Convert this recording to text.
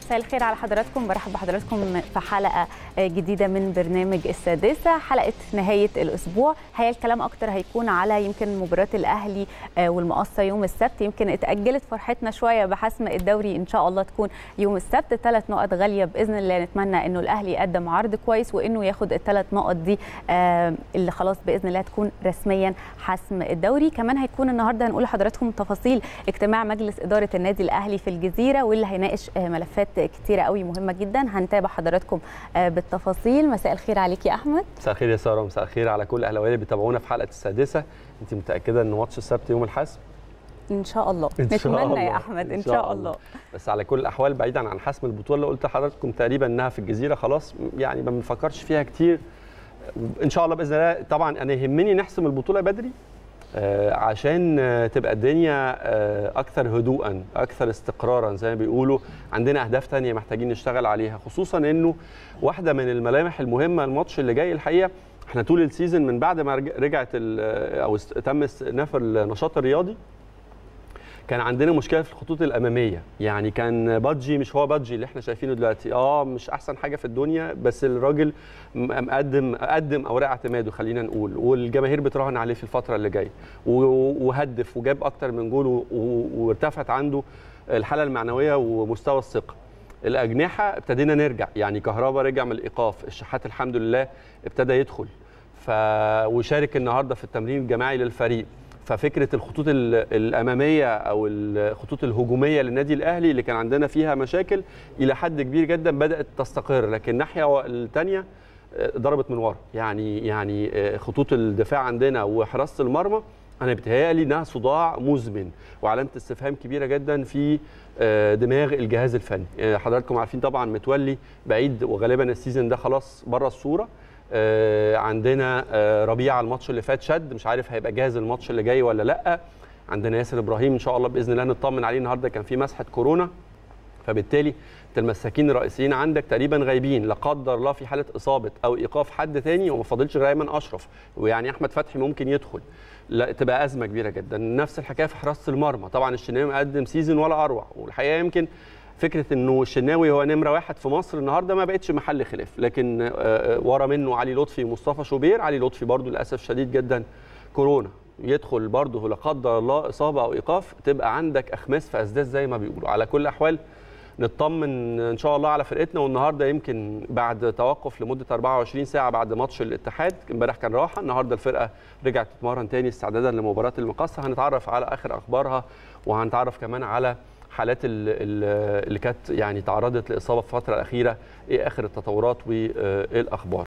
مساء الخير على حضراتكم برحب بحضراتكم في حلقه جديده من برنامج السادسه حلقه نهايه الاسبوع هي الكلام اكتر هيكون على يمكن مباراه الاهلي والمقصه يوم السبت يمكن اتاجلت فرحتنا شويه بحسم الدوري ان شاء الله تكون يوم السبت ثلاث نقط غاليه باذن الله نتمنى انه الاهلي يقدم عرض كويس وانه ياخد الثلاث نقط دي اللي خلاص باذن الله تكون رسميا حسم الدوري كمان هيكون النهارده هنقول لحضراتكم تفاصيل اجتماع مجلس اداره النادي الاهلي في الجزيره واللي هيناقش ملفات كتيره قوي مهمه جدا هنتابع حضراتكم بالتفاصيل مساء الخير عليك يا احمد مساء الخير يا ساره مساء الخير على كل الاهلاويه اللي بيتابعونا في حلقه السادسه انت متاكده ان ماتش السبت يوم الحسم ان شاء الله إن شاء نتمنى الله. يا احمد ان شاء الله بس على كل الاحوال بعيدا عن حسم البطوله اللي قلت لحضراتكم تقريبا انها في الجزيره خلاص يعني ما بنفكرش فيها كتير ان شاء الله باذن الله طبعا انا يهمني نحسم البطوله بدري آه، عشان آه، تبقى الدنيا آه، اكثر هدوءا اكثر استقرارا زي ما بيقولوا عندنا اهداف تانية محتاجين نشتغل عليها خصوصا انه واحده من الملامح المهمه الماتش اللي جاي الحقيقه احنا طول السيزون من بعد ما رج- رجعت ال- او است- تم استئناف النشاط الرياضي كان عندنا مشكله في الخطوط الاماميه يعني كان بادجي مش هو بادجي اللي احنا شايفينه دلوقتي اه مش احسن حاجه في الدنيا بس الراجل م- مقدم قدم اوراق اعتماده خلينا نقول والجماهير بتراهن عليه في الفتره اللي جايه و- وهدف وجاب اكتر من جول و- و- وارتفعت عنده الحاله المعنويه ومستوى الثقه الاجنحه ابتدينا نرجع يعني كهربا رجع من الايقاف الشحات الحمد لله ابتدى يدخل ف وشارك النهارده في التمرين الجماعي للفريق ففكره الخطوط ال- الاماميه او الخطوط الهجوميه للنادي الاهلي اللي كان عندنا فيها مشاكل الى حد كبير جدا بدات تستقر لكن الناحيه الثانيه ضربت من ورا يعني يعني آه، خطوط الدفاع عندنا وحراسه المرمى انا بيتهيألي انها صداع مزمن وعلامه استفهام كبيره جدا في آه، دماغ الجهاز الفني آه، حضراتكم عارفين طبعا متولي بعيد وغالبا السيزون ده خلاص بره الصوره آه، عندنا آه، ربيعه الماتش اللي فات شد مش عارف هيبقى جاهز الماتش اللي جاي ولا لا عندنا ياسر ابراهيم ان شاء الله باذن الله نطمن عليه النهارده كان في مسحه كورونا فبالتالي انت المساكين الرئيسيين عندك تقريبا غايبين لا قدر الله في حاله اصابه او ايقاف حد تاني وما فاضلش غير ايمن اشرف ويعني احمد فتحي ممكن يدخل لا تبقى ازمه كبيره جدا نفس الحكايه في حراسه المرمى طبعا الشناوي مقدم سيزون ولا اروع والحقيقه يمكن فكره انه الشناوي هو نمره واحد في مصر النهارده ما بقتش محل خلاف لكن آه، آه، ورا منه علي لطفي ومصطفى شوبير علي لطفي برضو للاسف شديد جدا كورونا يدخل برضه لا قدر الله اصابه او ايقاف تبقى عندك اخماس في اسداس زي ما بيقولوا على كل الاحوال نطمن ان شاء الله على فرقتنا والنهارده يمكن بعد توقف لمده 24 ساعه بعد ماتش الاتحاد امبارح كان راحه النهارده الفرقه رجعت تتمرن تاني استعدادا لمباراه المقصه هنتعرف على اخر اخبارها وهنتعرف كمان على حالات ال- ال- اللي كانت يعني تعرضت لاصابه في الفتره الاخيره ايه اخر التطورات وايه الاخبار